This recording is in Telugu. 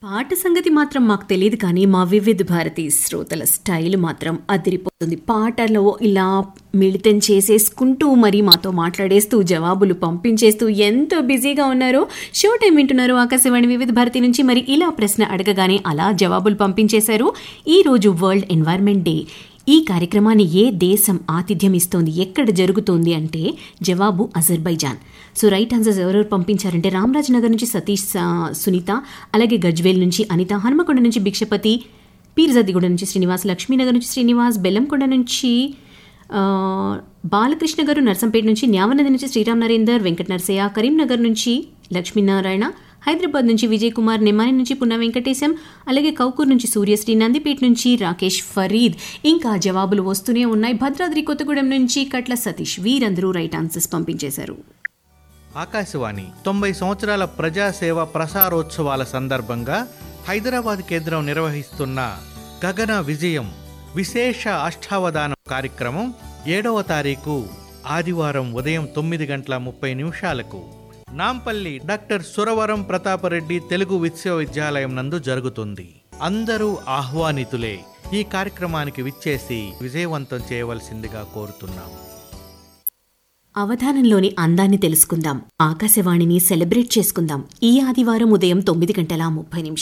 పాట సంగతి మాత్రం మాకు తెలియదు కానీ మా వివిధ భారతి శ్రోతల స్టైల్ మాత్రం అదిరిపోతుంది పాటలో ఇలా మిళితం చేసేసుకుంటూ మరి మాతో మాట్లాడేస్తూ జవాబులు పంపించేస్తూ ఎంతో బిజీగా ఉన్నారో షో టైం వింటున్నారు ఆకాశవాణి వివిధ భారతి నుంచి మరి ఇలా ప్రశ్న అడగగానే అలా జవాబులు పంపించేశారు ఈ రోజు వరల్డ్ ఎన్వైర్న్మెంట్ డే ఈ కార్యక్రమాన్ని ఏ దేశం ఆతిథ్యం ఇస్తోంది ఎక్కడ జరుగుతోంది అంటే జవాబు అజర్బైజాన్ సో రైట్ ఆన్సర్స్ ఎవరెవరు పంపించారంటే రామరాజ్ నగర్ నుంచి సతీష్ ఆ, సునీత అలాగే గజ్వేల్ నుంచి అనిత హనుమకొండ నుంచి భిక్షపతి పీర్జాదిగూడ నుంచి శ్రీనివాస్ లక్ష్మీనగర్ నుంచి శ్రీనివాస్ బెల్లంకొండ నుంచి ఆ, బాలకృష్ణ గారు నర్సంపేట నుంచి న్యావనది నుంచి శ్రీరామ్ నరేందర్ వెంకట నరసయ్య కరీంనగర్ నుంచి లక్ష్మీనారాయణ హైదరాబాద్ నుంచి విజయ్ కుమార్ నిమ్మాని నుంచి పున్న వెంకటేశం అలాగే కౌకూర్ నుంచి సూర్యశ్రీ నందిపేట నుంచి రాకేష్ ఫరీద్ ఇంకా జవాబులు వస్తూనే ఉన్నాయి భద్రాద్రి కొత్తగూడెం నుంచి కట్ల సతీష్ వీరందరూ రైట్ ఆన్సర్స్ పంపించేశారు ఆకాశవాణి తొంభై సంవత్సరాల ప్రజాసేవ ప్రసారోత్సవాల సందర్భంగా హైదరాబాద్ కేంద్రం నిర్వహిస్తున్న గగన విజయం విశేష అష్టావధానం కార్యక్రమం ఏడవ తారీఖు ఆదివారం ఉదయం తొమ్మిది గంటల ముప్పై నిమిషాలకు నాంపల్లి డాక్టర్ సురవరం ప్రతాపరెడ్డి తెలుగు విశ్వవిద్యాలయం నందు జరుగుతుంది అందరూ ఆహ్వానితులే ఈ కార్యక్రమానికి విచ్చేసి విజయవంతం చేయవలసిందిగా కోరుతున్నాం అవధానంలోని అందాన్ని తెలుసుకుందాం ఆకాశవాణిని సెలబ్రేట్ చేసుకుందాం ఈ ఆదివారం ఉదయం తొమ్మిది గంటల ముప్పై నిమిషాలు